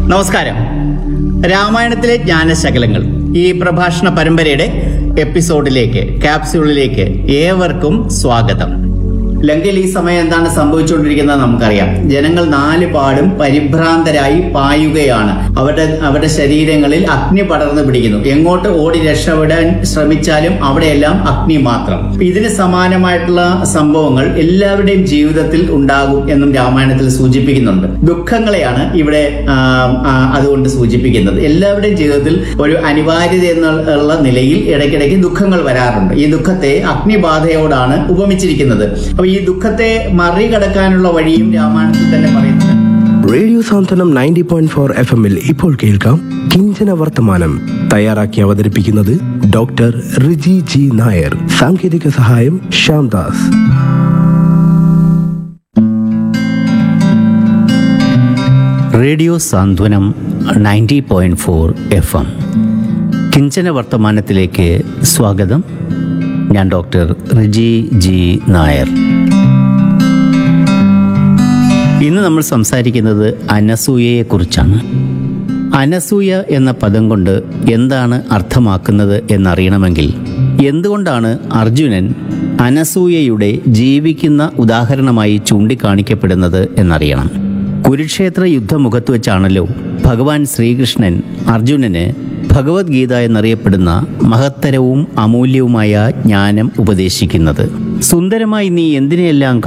നമസ്കാരം രാമായണത്തിലെ ജ്ഞാനശകലങ്ങൾ ഈ പ്രഭാഷണ പരമ്പരയുടെ എപ്പിസോഡിലേക്ക് ക്യാപ്സ്യൂളിലേക്ക് ഏവർക്കും സ്വാഗതം ലങ്കയിൽ ഈ സമയം എന്താണ് സംഭവിച്ചുകൊണ്ടിരിക്കുന്നത് നമുക്കറിയാം ജനങ്ങൾ നാല് പാടും പരിഭ്രാന്തരായി പായുകയാണ് അവരുടെ അവരുടെ ശരീരങ്ങളിൽ അഗ്നി പടർന്നു പിടിക്കുന്നു എങ്ങോട്ട് ഓടി രക്ഷപ്പെടാൻ ശ്രമിച്ചാലും അവിടെയെല്ലാം അഗ്നി മാത്രം ഇതിന് സമാനമായിട്ടുള്ള സംഭവങ്ങൾ എല്ലാവരുടെയും ജീവിതത്തിൽ ഉണ്ടാകും എന്നും രാമായണത്തിൽ സൂചിപ്പിക്കുന്നുണ്ട് ദുഃഖങ്ങളെയാണ് ഇവിടെ ആ, ആ, അതുകൊണ്ട് സൂചിപ്പിക്കുന്നത് എല്ലാവരുടെയും ജീവിതത്തിൽ ഒരു അനിവാര്യത എന്നുള്ള നിലയിൽ ഇടയ്ക്കിടയ്ക്ക് ദുഃഖങ്ങൾ വരാറുണ്ട് ഈ ദുഃഖത്തെ അഗ്നിബാധയോടാണ് ഉപമിച്ചിരിക്കുന്നത് അപ്പൊ ഈ ദുഃഖത്തെ മറികടക്കാനുള്ള വഴിയും രാമായണത്തിൽ തന്നെ പറയുന്നുണ്ട് radio Santhwanam ninety point four F എമ്മിൽ ഇപ്പോൾ കേൾക്കാം കിഞ്ചന വർത്തമാനം തയ്യാറാക്കി അവതരിപ്പിക്കുന്നത് ഡോക്ടർ റിജി ജി നായർ സാങ്കേതിക സഹായം Shyamdas radio Santhwanam ninety point four F M കിഞ്ചന വർത്തമാനത്തിലേക്ക് സ്വാഗതം ഞാൻ ഡോക്ടർ റിജി ജി നായർ ഇന്ന് നമ്മൾ സംസാരിക്കുന്നത് അനസൂയയെക്കുറിച്ചാണ് അനസൂയ എന്ന പദം കൊണ്ട് എന്താണ് അർത്ഥമാക്കുന്നത് എന്നറിയണമെങ്കിൽ എന്തുകൊണ്ടാണ് അർജുനൻ അനസൂയയുടെ ജീവിക്കുന്ന ഉദാഹരണമായി ചൂണ്ടിക്കാണിക്കപ്പെടുന്നത് എന്നറിയണം കുരുക്ഷേത്ര യുദ്ധമുഖത്ത് വെച്ചാണല്ലോ ഭഗവാൻ ശ്രീകൃഷ്ണൻ അർജുനന് ഭഗവത്ഗീത എന്നറിയപ്പെടുന്ന മഹത്തരവും അമൂല്യവുമായ ജ്ഞാനം ഉപദേശിക്കുന്നത് സുന്ദരമായി നീ എന്തിനെയെല്ലാം